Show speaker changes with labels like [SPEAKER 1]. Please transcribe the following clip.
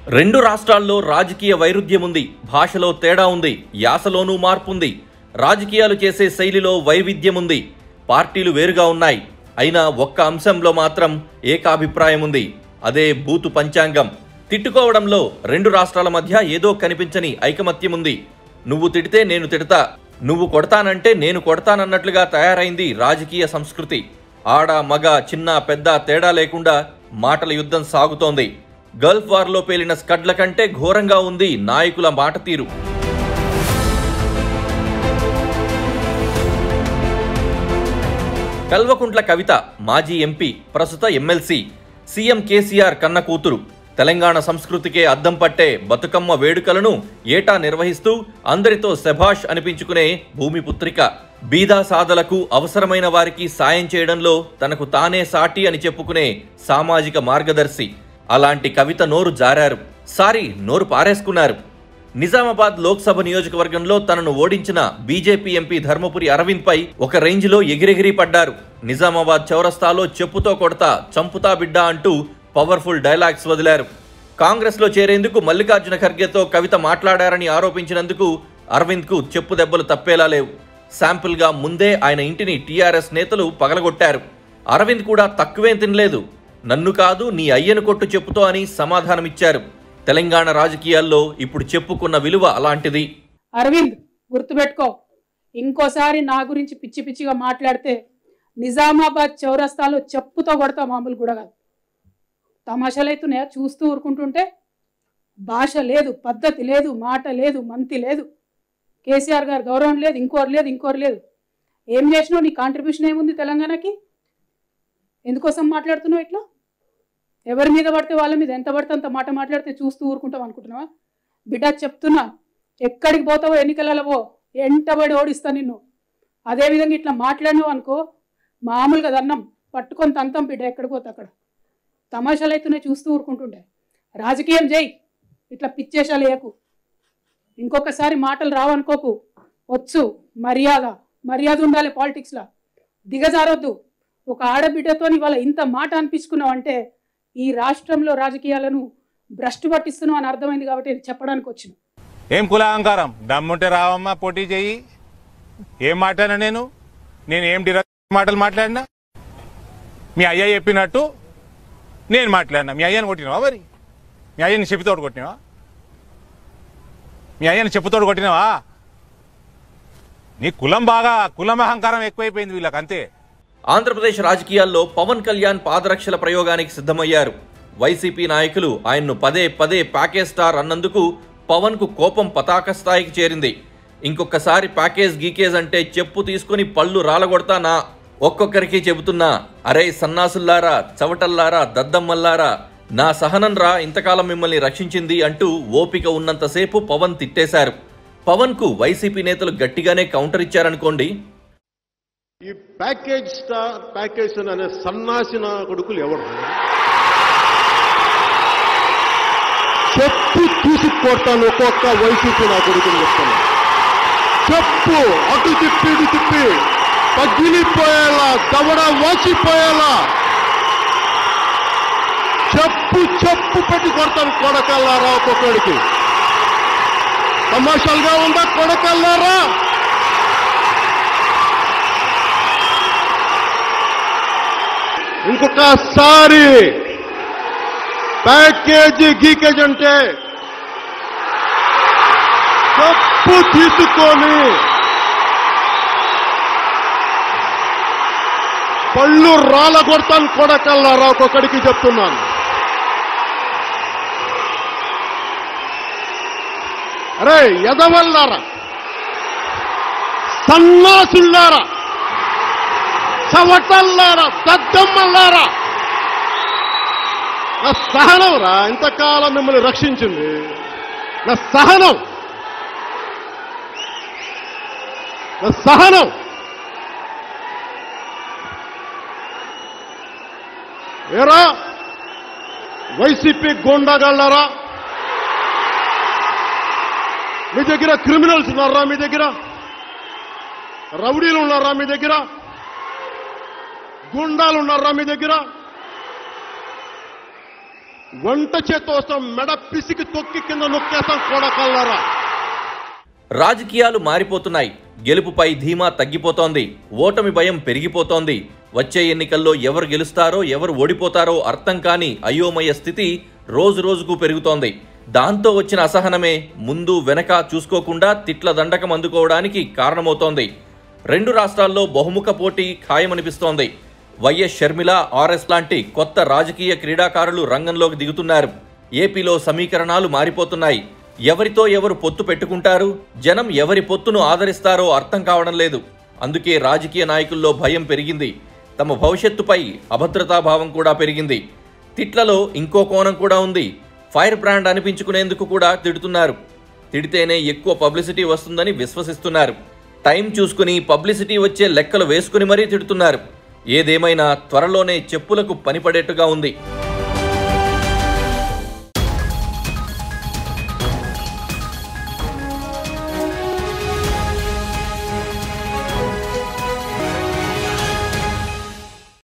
[SPEAKER 1] రెండు రాష్ట్రాల్లో రాజకీయ వైరుధ్యం ఉంది భాషలో తేడా ఉంది యాసలోనూ మార్పు ఉంది రాజకీయాలు చేసే శైలిలో వైవిధ్యం ఉంది పార్టీలు వేరుగా ఉన్నాయి అయినా ఒక్క అంశంలో మాత్రం ఏకాభిప్రాయం ఉంది అదే బూతు పంచాంగం తిట్టుకోవడంలో రెండు రాష్ట్రాల మధ్య ఏదో కనిపించని ఐకమత్యం ఉంది నువ్వు తిడితే నేను తిడతా నువ్వు కొడతానంటే నేను కొడతానన్నట్లుగా తయారైంది రాజకీయ సంస్కృతి ఆడ మగ చిన్న పెద్ద తేడా లేకుండా మాటల యుద్ధం సాగుతోంది గల్ఫ్ వార్లో పేలిన స్కడ్ల కంటే ఘోరంగా ఉంది నాయకుల మాట తీరు కల్వకుంట్ల కవిత మాజీ ఎంపీ ప్రస్తుత ఎమ్మెల్సీ సీఎం కేసీఆర్ కన్న కూతురు తెలంగాణ సంస్కృతికే అద్దం పట్టే బతుకమ్మ వేడుకలను ఏటా నిర్వహిస్తూ అందరితో శభాష్ అనిపించుకునే భూమిపుత్రిక బీదా సాధలకు అవసరమైన వారికి సాయం చేయడంలో తనకు తానే సాటి అని చెప్పుకునే సామాజిక మార్గదర్శి అలాంటి కవిత నోరు జారారు సారీ నోరు పారేసుకున్నారు నిజామాబాద్ లోక్సభ నియోజకవర్గంలో తనను ఓడించిన బీజేపీ ఎంపీ ధర్మపురి అరవింద్ పై ఒక రేంజ్ లో ఎగిరెగిరి పడ్డారు నిజామాబాద్ చౌరస్తాలో చెప్పుతో కొడతా చంపుతా బిడ్డ అంటూ పవర్ఫుల్ డైలాగ్స్ వదిలారు కాంగ్రెస్ లో చేరేందుకు మల్లికార్జున ఖర్గేతో కవిత మాట్లాడారని ఆరోపించినందుకు అరవింద్ కు చెప్పు దెబ్బలు తప్పేలా లేవు శాంపుల్ గా ముందే ఆయన ఇంటిని టీఆర్ఎస్ నేతలు పగలగొట్టారు అరవింద్ కూడా తక్కువేం తినలేదు నన్ను కాదు నీ అయ్యను కొట్టు చెప్పుతో అని సమాధానమిచ్చారు తెలంగాణ రాజకీయాల్లో ఇప్పుడు చెప్పుకున్న విలువ అలాంటిది
[SPEAKER 2] అరవింద్ గుర్తుపెట్టుకో ఇంకోసారి నా గురించి పిచ్చి పిచ్చిగా మాట్లాడితే నిజామాబాద్ చౌరస్తాలో చెప్పుతో కొడతా మామూలు కూడా కాదు తమాషాలు అవుతున్నాయా చూస్తూ ఊరుకుంటుంటే భాష లేదు పద్ధతి లేదు మాట లేదు మంతి లేదు కేసీఆర్ గారు గౌరవం లేదు ఇంకోరు లేదు ఇంకోరు లేదు ఏం చేసినావు నీ కాంట్రిబ్యూషన్ ఏముంది తెలంగాణకి ఎందుకోసం మాట్లాడుతున్నావు ఇట్లా ఎవరి మీద పడితే వాళ్ళ మీద ఎంత పడితే అంత మాట మాట్లాడితే చూస్తూ ఊరుకుంటాం అనుకుంటున్నావా బిడ్డ చెప్తున్నా ఎక్కడికి పోతావో ఎన్నికలలో పో ఎంటబడి ఓడిస్తా నిన్ను అదేవిధంగా ఇట్లా మాట్లాడినావు అనుకో మామూలుగా దన్నం పట్టుకొని తంతం బిడ్డ ఎక్కడికి పోతే అక్కడ తమాషాలు అయితేనే చూస్తూ ఊరుకుంటుండే రాజకీయం చేయి ఇట్లా పిచ్చేషాలు వేయకు ఇంకొకసారి మాటలు రావనుకోకు వచ్చు మర్యాద మర్యాద ఉండాలి పాలిటిక్స్లో దిగజారొద్దు ఒక ఆడబిడ్డతో ఇవాళ ఇంత మాట అనిపించుకున్నావు అంటే ఈ రాష్ట్రంలో రాజకీయాలను భ్రష్టు పట్టిస్తున్నావు అని అర్థమైంది కాబట్టి ఇది చెప్పడానికి వచ్చిన
[SPEAKER 3] ఏం కుల అహంకారం దమ్ముంటే రావమ్మా పోటీ చెయ్యి ఏం మాట్లాడినా నేను నేను ఏం డిర మాటలు మాట్లాడినా మీ అయ్య చెప్పినట్టు నేను మాట్లాడినా మీ అయ్యని కొట్టినావా మరి మీ అయ్యని చెప్పుతోడు కొట్టినావా మీ అయ్యని చెప్పుతోడు కొట్టినావా నీ కులం బాగా కులం అహంకారం ఎక్కువైపోయింది వీళ్ళకి అంతే
[SPEAKER 1] ఆంధ్రప్రదేశ్ రాజకీయాల్లో పవన్ కళ్యాణ్ పాదరక్షల ప్రయోగానికి సిద్ధమయ్యారు వైసీపీ నాయకులు ఆయన్ను పదే పదే ప్యాకేజ్ స్టార్ అన్నందుకు పవన్ కు కోపం పతాక స్థాయికి చేరింది ఇంకొకసారి ప్యాకేజ్ గీకేజ్ అంటే చెప్పు తీసుకుని పళ్ళు రాలగొడతానా ఒక్కొక్కరికి చెబుతున్నా అరే సన్నాసుల్లారా చవటల్లారా దద్దమ్మల్లారా నా సహనం రా ఇంతకాలం మిమ్మల్ని రక్షించింది అంటూ ఓపిక ఉన్నంతసేపు పవన్ తిట్టేశారు పవన్ కు వైసీపీ నేతలు గట్టిగానే కౌంటర్ ఇచ్చారనుకోండి
[SPEAKER 4] ఈ ప్యాకేజ్ స్టార్ ప్యాకేజ్ అనే సన్నాసిన కొడుకులు ఎవరు చెప్పు తీసుకొడతాను ఒక్కొక్క వైసీపీ నా కొడుకుని చెప్తాను చెప్పు అటు తిప్పి ఇటు తిప్పి పగిలిపోయేలా దవడ వాసిపోయేలా చెప్పు చెప్పు పెట్టి కొడతాను కొడకల్లారా ఒక్కొక్కడికి తమాషాలుగా ఉందా కొడకల్లారా ఇంకొకసారి ప్యాకేజీ గీకేజ్ అంటే తప్పు తీసుకొని పళ్ళు రాళ్ళ కొడతాను కొడకల్లారా ఒక్కొక్కడికి చెప్తున్నాను అరే ఎదవల్లారా సన్నాసుల్లారా చవటల్లారా దద్దమ్మల్లారా నా సహనం రా ఇంతకాలం మిమ్మల్ని రక్షించింది నా సహనం నా సహనం ఏరా వైసీపీ గోండాగాళ్ళారా మీ దగ్గర క్రిమినల్స్ ఉన్నారా మీ దగ్గర రౌడీలు ఉన్నారా మీ దగ్గర గుండాలు ఉన్నారా మీ దగ్గర వంట చేత వస్తాం మెడ పిసికి తొక్కి కింద నొక్కేస్తాం కొడకల్లారా
[SPEAKER 1] రాజకీయాలు మారిపోతున్నాయి గెలుపుపై ధీమా తగ్గిపోతోంది ఓటమి భయం పెరిగిపోతోంది వచ్చే ఎన్నికల్లో ఎవరు గెలుస్తారో ఎవరు ఓడిపోతారో అర్థం కాని అయోమయ స్థితి రోజు రోజుకు పెరుగుతోంది దాంతో వచ్చిన అసహనమే ముందు వెనక చూసుకోకుండా తిట్ల దండకం అందుకోవడానికి కారణమవుతోంది రెండు రాష్ట్రాల్లో బహుముఖ పోటీ ఖాయమనిపిస్తోంది వైఎస్ షర్మిల ఆర్ఎస్ లాంటి కొత్త రాజకీయ క్రీడాకారులు రంగంలోకి దిగుతున్నారు ఏపీలో సమీకరణాలు మారిపోతున్నాయి ఎవరితో ఎవరు పొత్తు పెట్టుకుంటారు జనం ఎవరి పొత్తును ఆదరిస్తారో అర్థం కావడం లేదు అందుకే రాజకీయ నాయకుల్లో భయం పెరిగింది తమ భవిష్యత్తుపై అభద్రతాభావం కూడా పెరిగింది తిట్లలో ఇంకో కోణం కూడా ఉంది ఫైర్ బ్రాండ్ అనిపించుకునేందుకు కూడా తిడుతున్నారు తిడితేనే ఎక్కువ పబ్లిసిటీ వస్తుందని విశ్వసిస్తున్నారు టైం చూసుకుని పబ్లిసిటీ వచ్చే లెక్కలు వేసుకుని మరీ తిడుతున్నారు ఏదేమైనా త్వరలోనే చెప్పులకు పనిపడేట్టుగా ఉంది